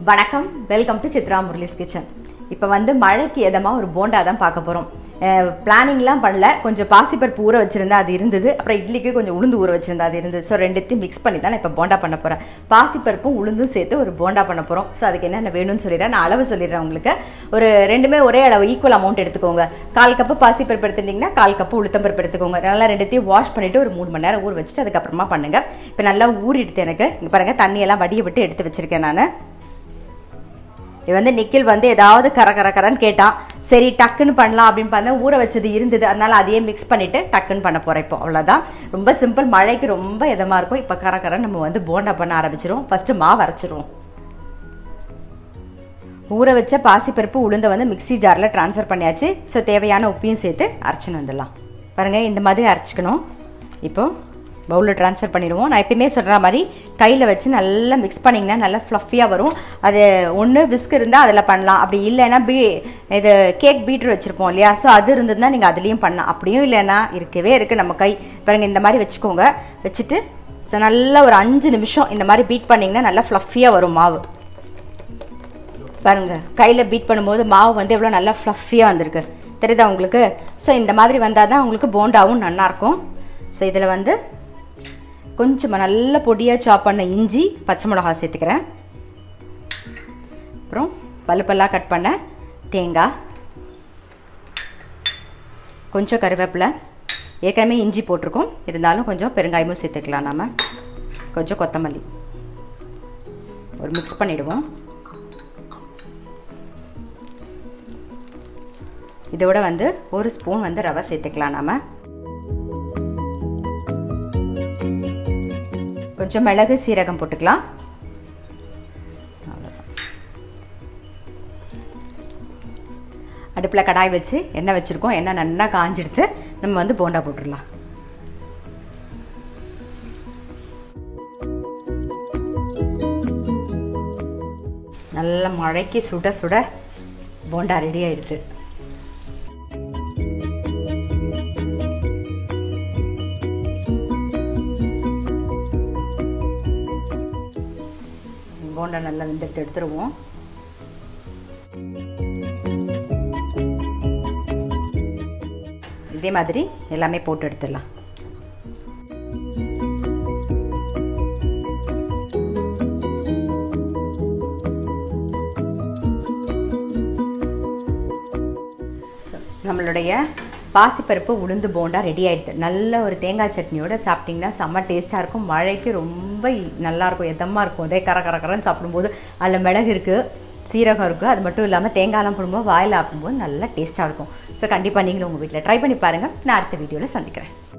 வணக்கம் welcome to Chitra Murali's kitchen இப்போ வந்து மழைக்கு எதமாக ஒரு போண்டா தான் பார்க்க போகிறோம் பிளானிங்லாம் பண்ணல கொஞ்சம் பாசிப்பருப்பு ஊற வச்சுருந்தா அது இருந்தது அப்புறம் இட்லிக்கு கொஞ்சம் உளுந்து ஊற வச்சுருந்தா அது இருந்தது ஸோ ரெண்டுத்தையும் மிக்ஸ் பண்ணி தான் நான் இப்போ போண்டா பண்ண போகிறேன் பாசிப்பருப்பும் உளுந்தும் சேர்த்து ஒரு போண்டா பண்ண போகிறோம் ஸோ அதுக்கு என்னென்ன வேணும்னு சொல்லிடுறேன் நான் அளவு சொல்லிடுறேன் உங்களுக்கு ஒரு ரெண்டுமே ஒரே அளவு ஈக்குவல் அமௌண்ட் எடுத்துக்கோங்க கால் கப்பு பாசிப்பருப்பு எடுத்துட்டிங்கன்னா கால் கப்பு உளுத்தம்பருப்பு எடுத்துக்கோங்க நல்லா ரெண்டுத்தையும் வாஷ் பண்ணிவிட்டு ஒரு மூணு மணி நேரம் ஊற வச்சுட்டு அதுக்கப்புறமா பண்ணுங்கள் இப்போ நல்லா ஊறிடுது எனக்கு இங்கே பாருங்கள் தண்ணியெல்லாம் வடிய விட்டு எடுத்து வச்சுருக்கேன் நான் இது வந்து நிக்கில் வந்து ஏதாவது கர கர கரன்னு கேட்டான் சரி டக்குன்னு பண்ணலாம் அப்படின்னு பார்த்தா ஊற வச்சது இருந்தது அதனால அதையே மிக்ஸ் பண்ணிவிட்டு டக்குன்னு பண்ண போகிறேன் இப்போ அவ்வளோதான் ரொம்ப சிம்பிள் மழைக்கு ரொம்ப இதமாக இருக்கும் இப்போ கர கர நம்ம வந்து போண்டா பண்ண ஆரம்பிச்சிருவோம் ஃபஸ்ட்டு மாவு அரைச்சிருவோம் ஊற வச்ச பாசிப்பருப்பு உளுந்தை வந்து மிக்ஸி ஜாரில் ட்ரான்ஸ்ஃபர் பண்ணியாச்சு ஸோ தேவையான உப்பையும் சேர்த்து அரைச்சின்னு வந்துடலாம் பாருங்கள் இந்த மாதிரி அரைச்சிக்கணும் இப்போது பவுலில் ட்ரான்ஸ்ஃபர் பண்ணிடுவோம் நான் எப்பயுமே சொல்கிற மாதிரி கையில் வச்சு நல்லா மிக்ஸ் பண்ணிங்கன்னா நல்லா ஃப்ளஃபியாக வரும் அது ஒன்று விஸ்க் இருந்தால் அதில் பண்ணலாம் அப்படி இல்லைன்னா பீ இது கேக் பீட்ரு வச்சுருப்போம் இல்லையா ஸோ அது இருந்ததுன்னா நீங்கள் அதுலேயும் பண்ணலாம் அப்படியும் இல்லைன்னா இருக்கவே இருக்குது நம்ம கை பாருங்கள் இந்த மாதிரி வச்சுக்கோங்க வச்சுட்டு ஸோ நல்லா ஒரு அஞ்சு நிமிஷம் இந்த மாதிரி பீட் பண்ணிங்கன்னா நல்லா ஃப்ளஃபியாக வரும் மாவு பாருங்கள் கையில் பீட் பண்ணும்போது மாவு வந்து எவ்வளோ நல்லா ஃப்ளஃபியாக வந்திருக்கு தெரியுதா உங்களுக்கு ஸோ இந்த மாதிரி வந்தால் தான் உங்களுக்கு போண்டாவும் நல்லாயிருக்கும் ஸோ இதில் வந்து கொஞ்சம் நல்ல பொடியாக சாப் பண்ண இஞ்சி பச்சை மிளகா சேர்த்துக்கிறேன் அப்புறம் பல்லு பல்லாக கட் பண்ண தேங்காய் கொஞ்சம் கருவேப்பிலை ஏற்கனவே இஞ்சி போட்டிருக்கோம் இருந்தாலும் கொஞ்சம் பெருங்காயமும் சேர்த்துக்கலாம் நம்ம கொஞ்சம் கொத்தமல்லி ஒரு மிக்ஸ் பண்ணிவிடுவோம் இதோட வந்து ஒரு ஸ்பூன் வந்து ரவை சேர்த்துக்கலாம் நாம கொஞ்சம் மிளகு சீரகம் போட்டுக்கலாம் அடுப்பில் கடாய் வச்சு எண்ணெய் வச்சுருக்கோம் எண்ணெய் நல்லா காஞ்சிடுத்து நம்ம வந்து போண்டா போட்டுடலாம் நல்ல மழைக்கு சுட சுட போண்டா ரெடி ஆயிடுது போண்டா நல்லா வெந்துட்டு எடுத்துருவோம் இதே மாதிரி எல்லாமே போட்டு எடுத்துடலாம் நம்மளுடைய பாசிப்பருப்பு உளுந்து போண்டா ரெடி ஆகிடுது நல்ல ஒரு தேங்காய் சட்னியோட சாப்பிட்டிங்கன்னா செம்ம டேஸ்ட்டாக இருக்கும் மழைக்கு ரொம்ப நல்லாயிருக்கும் எதமாக இருக்கும் அதே கர கர கரன்னு சாப்பிடும்போது அதில் மிளகு இருக்குது சீரகம் இருக்குது அது மட்டும் இல்லாமல் தேங்காயெலாம் போடும்போது வாயில் ஆக்கும்போது நல்லா டேஸ்ட்டாக இருக்கும் ஸோ கண்டிப்பாக நீங்களும் உங்கள் வீட்டில் ட்ரை பண்ணி பாருங்கள் நான் அடுத்த வீடியோவில் சந்திக்கிறேன்